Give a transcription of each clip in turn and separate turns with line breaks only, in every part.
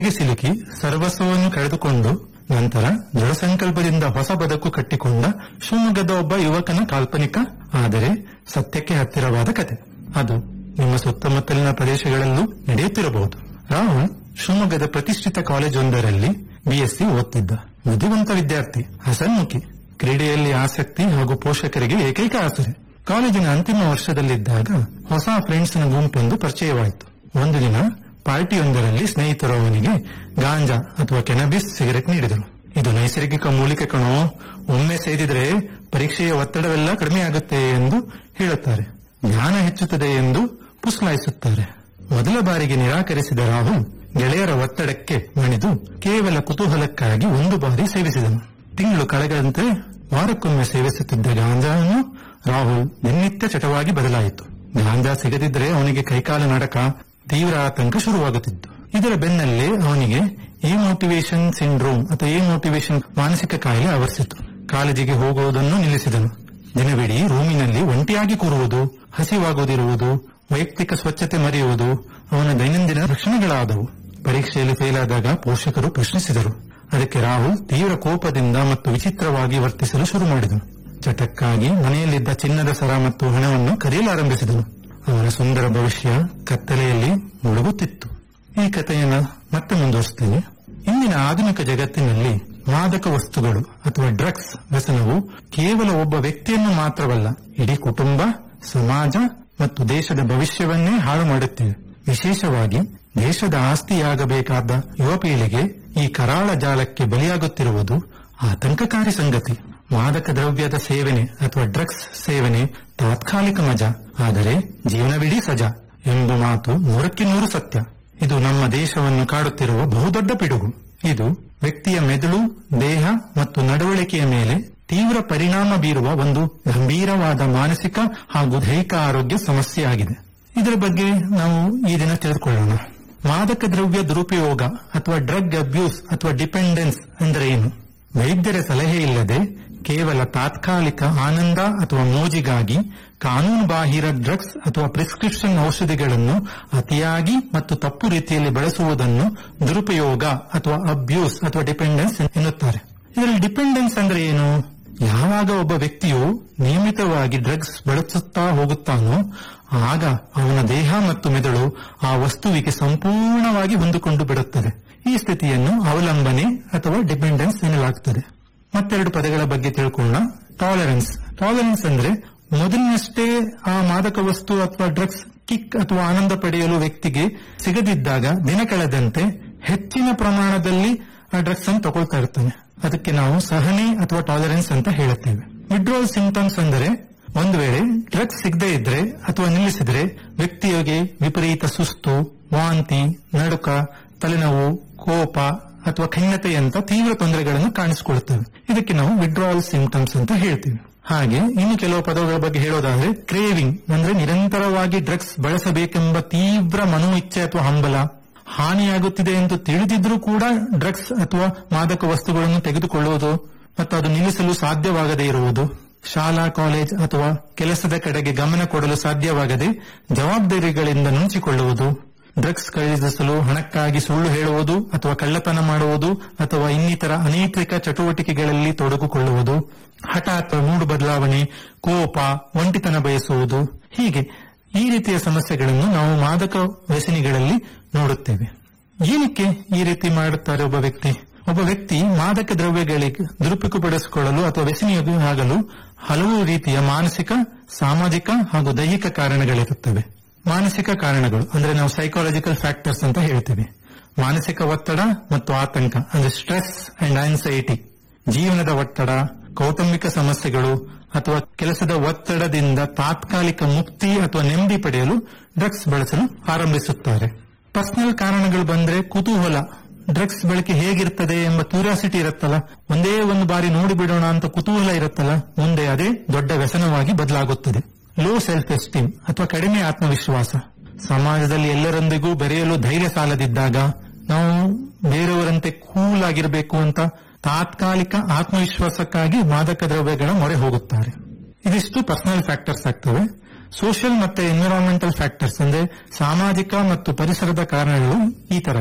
ಹೀಗೆ ಸಿಲುಕಿ ಸರ್ವಸ್ವವನ್ನು ಕಳೆದುಕೊಂಡು ನಂತರ ದೃಢ ಸಂಕಲ್ಪದಿಂದ ಹೊಸ ಬದುಕು ಕಟ್ಟಿಕೊಂಡ ಶಿವಮೊಗ್ಗದ ಒಬ್ಬ ಯುವಕನ ಕಾಲ್ಪನಿಕ ಆದರೆ ಸತ್ಯಕ್ಕೆ ಹತ್ತಿರವಾದ ಕತೆ ಅದು ನಿಮ್ಮ ಸುತ್ತಮುತ್ತಲಿನ ಪ್ರದೇಶಗಳಲ್ಲೂ ನಡೆಯುತ್ತಿರಬಹುದು ರಾಹುಲ್ ಶಿವಮೊಗ್ಗದ ಪ್ರತಿಷ್ಠಿತ ಕಾಲೇಜೊಂದರಲ್ಲಿ ಬಿಎಸ್ಸಿ ಓದ್ತಿದ್ದ ಬುದ್ಧಿವಂತ ವಿದ್ಯಾರ್ಥಿ ಹಸನ್ಮುಖಿ ಕ್ರೀಡೆಯಲ್ಲಿ ಆಸಕ್ತಿ ಹಾಗೂ ಪೋಷಕರಿಗೆ ಏಕೈಕ ಆಸರೆ ಕಾಲೇಜಿನ ಅಂತಿಮ ವರ್ಷದಲ್ಲಿದ್ದಾಗ ಹೊಸ ಫ್ರೆಂಡ್ಸ್ನ ಗುಂಪೊಂದು ಪರಿಚಯವಾಯಿತು ಒಂದು ದಿನ ಪಾರ್ಟಿಯೊಂದರಲ್ಲಿ ಸ್ನೇಹಿತರು ಅವನಿಗೆ ಗಾಂಜಾ ಅಥವಾ ಕೆನಬಿಸ್ ಸಿಗರೆಟ್ ನೀಡಿದರು ಇದು ನೈಸರ್ಗಿಕ ಮೂಲಿಕೆ ಕಣೋ ಒಮ್ಮೆ ಸೇದಿದ್ರೆ ಪರೀಕ್ಷೆಯ ಒತ್ತಡವೆಲ್ಲ ಕಡಿಮೆಯಾಗುತ್ತೆ ಎಂದು ಹೇಳುತ್ತಾರೆ ಜ್ಞಾನ ಹೆಚ್ಚುತ್ತದೆ ಎಂದು ಪುಸ್ಲಾಯಿಸುತ್ತಾರೆ ಮೊದಲ ಬಾರಿಗೆ ನಿರಾಕರಿಸಿದ ರಾಹುಲ್ ಗೆಳೆಯರ ಒತ್ತಡಕ್ಕೆ ಮಣಿದು ಕೇವಲ ಕುತೂಹಲಕ್ಕಾಗಿ ಒಂದು ಬಾರಿ ಸೇವಿಸಿದನು ತಿಂಗಳು ಕಳೆದಂತೆ ವಾರಕ್ಕೊಮ್ಮೆ ಸೇವಿಸುತ್ತಿದ್ದ ಗಾಂಜಾವನ್ನು ರಾಹುಲ್ ದಿನನಿತ್ಯ ಚಟವಾಗಿ ಬದಲಾಯಿತು ಗಾಂಜಾ ಸಿಗದಿದ್ರೆ ಅವನಿಗೆ ಕೈಕಾಲ ನಡಕ ತೀವ್ರ ಆತಂಕ ಶುರುವಾಗುತ್ತಿತ್ತು ಇದರ ಬೆನ್ನಲ್ಲೇ ಅವನಿಗೆ ಎ ಮೋಟಿವೇಶನ್ ಸಿಂಡ್ರೋಮ್ ಅಥವಾ ಎ ಮೋಟಿವೇಶನ್ ಮಾನಸಿಕ ಕಾಯಿಲೆ ಆವರಿಸಿತು ಕಾಲೇಜಿಗೆ ಹೋಗುವುದನ್ನು ನಿಲ್ಲಿಸಿದನು ದಿನವಿಡೀ ರೂಮಿನಲ್ಲಿ ಒಂಟಿಯಾಗಿ ಕೂರುವುದು ಹಸಿವಾಗುವುದಿರುವುದು ವೈಯಕ್ತಿಕ ಸ್ವಚ್ಛತೆ ಮರೆಯುವುದು ಅವನ ದೈನಂದಿನ ಲಕ್ಷಣಗಳಾದವು ಪರೀಕ್ಷೆಯಲ್ಲಿ ಫೇಲ್ ಆದಾಗ ಪೋಷಕರು ಪ್ರಶ್ನಿಸಿದರು ಅದಕ್ಕೆ ರಾಹುಲ್ ತೀವ್ರ ಕೋಪದಿಂದ ಮತ್ತು ವಿಚಿತ್ರವಾಗಿ ವರ್ತಿಸಲು ಶುರು ಮಾಡಿದನು ಚಟಕ್ಕಾಗಿ ಮನೆಯಲ್ಲಿದ್ದ ಚಿನ್ನದ ಸರ ಮತ್ತು ಹಣವನ್ನು ಕರೆಯಲಾರಂಭಿಸಿದನು ಅವನ ಸುಂದರ ಭವಿಷ್ಯ ಕತ್ತಲೆಯಲ್ಲಿ ಮುಳುಗುತ್ತಿತ್ತು ಈ ಕಥೆಯನ್ನು ಮತ್ತೆ ಮುಂದುವರಿಸುತ್ತೇನೆ ಇಂದಿನ ಆಧುನಿಕ ಜಗತ್ತಿನಲ್ಲಿ ಮಾದಕ ವಸ್ತುಗಳು ಅಥವಾ ಡ್ರಗ್ಸ್ ವ್ಯಸನವು ಕೇವಲ ಒಬ್ಬ ವ್ಯಕ್ತಿಯನ್ನು ಮಾತ್ರವಲ್ಲ ಇಡೀ ಕುಟುಂಬ ಸಮಾಜ ಮತ್ತು ದೇಶದ ಭವಿಷ್ಯವನ್ನೇ ಹಾಳು ಮಾಡುತ್ತಿವೆ ವಿಶೇಷವಾಗಿ ದೇಶದ ಆಸ್ತಿಯಾಗಬೇಕಾದ ಯುವ ಪೀಳಿಗೆ ಈ ಕರಾಳ ಜಾಲಕ್ಕೆ ಬಲಿಯಾಗುತ್ತಿರುವುದು ಆತಂಕಕಾರಿ ಸಂಗತಿ ಮಾದಕ ದ್ರವ್ಯದ ಸೇವನೆ ಅಥವಾ ಡ್ರಗ್ಸ್ ಸೇವನೆ ತಾತ್ಕಾಲಿಕ ಮಜಾ ಆದರೆ ಜೀವನವಿಡೀ ಸಜಾ ಎಂಬ ಮಾತು ನೂರಕ್ಕೆ ನೂರು ಸತ್ಯ ಇದು ನಮ್ಮ ದೇಶವನ್ನು ಕಾಡುತ್ತಿರುವ ಬಹುದೊಡ್ಡ ಪಿಡುಗು ಇದು ವ್ಯಕ್ತಿಯ ಮೆದುಳು ದೇಹ ಮತ್ತು ನಡವಳಿಕೆಯ ಮೇಲೆ ತೀವ್ರ ಪರಿಣಾಮ ಬೀರುವ ಒಂದು ಗಂಭೀರವಾದ ಮಾನಸಿಕ ಹಾಗೂ ದೈಹಿಕ ಆರೋಗ್ಯ ಸಮಸ್ಯೆಯಾಗಿದೆ ಇದರ ಬಗ್ಗೆ ನಾವು ಈ ದಿನ ತಿಳಿದುಕೊಳ್ಳೋಣ ಮಾದಕ ದ್ರವ್ಯ ದುರುಪಯೋಗ ಅಥವಾ ಡ್ರಗ್ ಅಬ್ಯೂಸ್ ಅಥವಾ ಡಿಪೆಂಡೆನ್ಸ್ ಅಂದರೆ ಏನು ವೈದ್ಯರ ಸಲಹೆ ಇಲ್ಲದೆ ಕೇವಲ ತಾತ್ಕಾಲಿಕ ಆನಂದ ಅಥವಾ ಮೋಜಿಗಾಗಿ ಕಾನೂನು ಬಾಹಿರ ಡ್ರಗ್ಸ್ ಅಥವಾ ಪ್ರಿಸ್ಕ್ರಿಪ್ಷನ್ ಔಷಧಿಗಳನ್ನು ಅತಿಯಾಗಿ ಮತ್ತು ತಪ್ಪು ರೀತಿಯಲ್ಲಿ ಬಳಸುವುದನ್ನು ದುರುಪಯೋಗ ಅಥವಾ ಅಬ್ಯೂಸ್ ಅಥವಾ ಡಿಪೆಂಡೆನ್ಸ್ ಎನ್ನುತ್ತಾರೆ ಇದರಲ್ಲಿ ಡಿಪೆಂಡೆನ್ಸ್ ಅಂದ್ರೆ ಏನು ಯಾವಾಗ ಒಬ್ಬ ವ್ಯಕ್ತಿಯು ನಿಯಮಿತವಾಗಿ ಡ್ರಗ್ಸ್ ಬಳಸುತ್ತಾ ಹೋಗುತ್ತಾನೋ ಆಗ ಅವನ ದೇಹ ಮತ್ತು ಮೆದುಳು ಆ ವಸ್ತುವಿಗೆ ಸಂಪೂರ್ಣವಾಗಿ ಹೊಂದಿಕೊಂಡು ಬಿಡುತ್ತದೆ ಈ ಸ್ಥಿತಿಯನ್ನು ಅವಲಂಬನೆ ಅಥವಾ ಡಿಪೆಂಡೆನ್ಸ್ ಎನ್ನಲಾಗುತ್ತದೆ ಮತ್ತೆರಡು ಪದಗಳ ಬಗ್ಗೆ ತಿಳ್ಕೊಳ್ಳೋಣ ಟಾಲರೆನ್ಸ್ ಟಾಲರೆನ್ಸ್ ಅಂದ್ರೆ ಮೊದಲಿನಷ್ಟೇ ಆ ಮಾದಕ ವಸ್ತು ಅಥವಾ ಡ್ರಗ್ಸ್ ಕಿಕ್ ಅಥವಾ ಆನಂದ ಪಡೆಯಲು ವ್ಯಕ್ತಿಗೆ ಸಿಗದಿದ್ದಾಗ ದಿನ ಕಳೆದಂತೆ ಹೆಚ್ಚಿನ ಪ್ರಮಾಣದಲ್ಲಿ ಆ ಡ್ರಗ್ಸ್ ಅನ್ನು ತಗೊಳ್ತಾ ಇರ್ತಾನೆ ಅದಕ್ಕೆ ನಾವು ಸಹನೆ ಅಥವಾ ಟಾಲರೆನ್ಸ್ ಅಂತ ಹೇಳುತ್ತೇವೆ ವಿಡ್ರೋಲ್ ಸಿಂಪ್ಟಮ್ಸ್ ಅಂದರೆ ಒಂದು ವೇಳೆ ಡ್ರಗ್ಸ್ ಸಿಗದೇ ಇದ್ರೆ ಅಥವಾ ನಿಲ್ಲಿಸಿದ್ರೆ ವ್ಯಕ್ತಿಗೆ ವಿಪರೀತ ಸುಸ್ತು ವಾಂತಿ ನಡುಕ ತಲೆನೋವು ಕೋಪ ಅಥವಾ ಖಿನ್ನತೆಯಂತ ತೀವ್ರ ತೊಂದರೆಗಳನ್ನು ಕಾಣಿಸಿಕೊಳ್ಳುತ್ತವೆ ಇದಕ್ಕೆ ನಾವು ವಿಡ್ರಾವಲ್ ಸಿಂಪ್ಟಮ್ಸ್ ಅಂತ ಹೇಳ್ತೀವಿ ಹಾಗೆ ಇನ್ನು ಕೆಲವು ಪದಗಳ ಬಗ್ಗೆ ಹೇಳೋದಾದ್ರೆ ಕ್ರೇವಿಂಗ್ ಅಂದ್ರೆ ನಿರಂತರವಾಗಿ ಡ್ರಗ್ಸ್ ಬಳಸಬೇಕೆಂಬ ತೀವ್ರ ಮನೋ ಇಚ್ಛೆ ಅಥವಾ ಹಂಬಲ ಹಾನಿಯಾಗುತ್ತಿದೆ ಎಂದು ತಿಳಿದಿದ್ರೂ ಕೂಡ ಡ್ರಗ್ಸ್ ಅಥವಾ ಮಾದಕ ವಸ್ತುಗಳನ್ನು ತೆಗೆದುಕೊಳ್ಳುವುದು ಮತ್ತು ಅದು ನಿಲ್ಲಿಸಲು ಸಾಧ್ಯವಾಗದೇ ಇರುವುದು ಶಾಲಾ ಕಾಲೇಜ್ ಅಥವಾ ಕೆಲಸದ ಕಡೆಗೆ ಗಮನ ಕೊಡಲು ಸಾಧ್ಯವಾಗದೆ ಜವಾಬ್ದಾರಿಗಳಿಂದ ನುಂಚಿಕೊಳ್ಳುವುದು ಡ್ರಗ್ಸ್ ಖರೀದಿಸಲು ಹಣಕ್ಕಾಗಿ ಸುಳ್ಳು ಹೇಳುವುದು ಅಥವಾ ಕಳ್ಳತನ ಮಾಡುವುದು ಅಥವಾ ಇನ್ನಿತರ ಅನೈತಿಕ ಚಟುವಟಿಕೆಗಳಲ್ಲಿ ತೊಡಗಿಕೊಳ್ಳುವುದು ಹಠಾತ್ ಮೂಡು ಬದಲಾವಣೆ ಕೋಪ ಒಂಟಿತನ ಬಯಸುವುದು ಹೀಗೆ ಈ ರೀತಿಯ ಸಮಸ್ಯೆಗಳನ್ನು ನಾವು ಮಾದಕ ವ್ಯಸನಿಗಳಲ್ಲಿ ನೋಡುತ್ತೇವೆ ಏನಕ್ಕೆ ಈ ರೀತಿ ಮಾಡುತ್ತಾರೆ ಒಬ್ಬ ವ್ಯಕ್ತಿ ಒಬ್ಬ ವ್ಯಕ್ತಿ ಮಾದಕ ದ್ರವ್ಯಗಳಿಗೆ ದುರುಪಯೋಗಪಡಿಸಿಕೊಳ್ಳಲು ಅಥವಾ ವ್ಯಸನಿಯಾಗಲು ಹಲವು ರೀತಿಯ ಮಾನಸಿಕ ಸಾಮಾಜಿಕ ಹಾಗೂ ದೈಹಿಕ ಕಾರಣಗಳಿರುತ್ತವೆ ಮಾನಸಿಕ ಕಾರಣಗಳು ಅಂದ್ರೆ ನಾವು ಸೈಕಾಲಜಿಕಲ್ ಫ್ಯಾಕ್ಟರ್ಸ್ ಅಂತ ಹೇಳ್ತೀವಿ ಮಾನಸಿಕ ಒತ್ತಡ ಮತ್ತು ಆತಂಕ ಅಂದ್ರೆ ಸ್ಟ್ರೆಸ್ ಅಂಡ್ ಆನ್ಸೈಟಿ ಜೀವನದ ಒತ್ತಡ ಕೌಟುಂಬಿಕ ಸಮಸ್ಯೆಗಳು ಅಥವಾ ಕೆಲಸದ ಒತ್ತಡದಿಂದ ತಾತ್ಕಾಲಿಕ ಮುಕ್ತಿ ಅಥವಾ ನೆಮ್ಮದಿ ಪಡೆಯಲು ಡ್ರಗ್ಸ್ ಬಳಸಲು ಆರಂಭಿಸುತ್ತಾರೆ ಪರ್ಸನಲ್ ಕಾರಣಗಳು ಬಂದ್ರೆ ಕುತೂಹಲ ಡ್ರಗ್ಸ್ ಬಳಕೆ ಹೇಗಿರ್ತದೆ ಎಂಬ ಕ್ಯೂರಿಯಾಸಿಟಿ ಇರುತ್ತಲ್ಲ ಒಂದೇ ಒಂದು ಬಾರಿ ನೋಡಿ ಬಿಡೋಣ ಅಂತ ಕುತೂಹಲ ಇರುತ್ತಲ್ಲ ಮುಂದೆ ಅದೇ ದೊಡ್ಡ ವ್ಯಸನವಾಗಿ ಬದಲಾಗುತ್ತದೆ ಲೋ ಸೆಲ್ಫ್ ಎಸ್ಟೀಮ್ ಅಥವಾ ಕಡಿಮೆ ಆತ್ಮವಿಶ್ವಾಸ ಸಮಾಜದಲ್ಲಿ ಎಲ್ಲರೊಂದಿಗೂ ಬೆರೆಯಲು ಧೈರ್ಯ ಸಾಲದಿದ್ದಾಗ ನಾವು ಬೇರೆಯವರಂತೆ ಕೂಲ್ ಆಗಿರಬೇಕು ಅಂತ ತಾತ್ಕಾಲಿಕ ಆತ್ಮವಿಶ್ವಾಸಕ್ಕಾಗಿ ಮಾದಕ ದ್ರವ್ಯಗಳ ಮೊರೆ ಹೋಗುತ್ತಾರೆ ಇದಿಷ್ಟು ಪರ್ಸನಲ್ ಫ್ಯಾಕ್ಟರ್ಸ್ ಆಗ್ತವೆ ಸೋಷಿಯಲ್ ಮತ್ತೆ ಎನ್ವಿರಾನ್ಮೆಂಟಲ್ ಫ್ಯಾಕ್ಟರ್ಸ್ ಅಂದ್ರೆ ಸಾಮಾಜಿಕ ಮತ್ತು ಪರಿಸರದ ಕಾರಣಗಳು ಈ ತರವೆ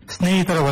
ಸ್ನೇಹಿತರ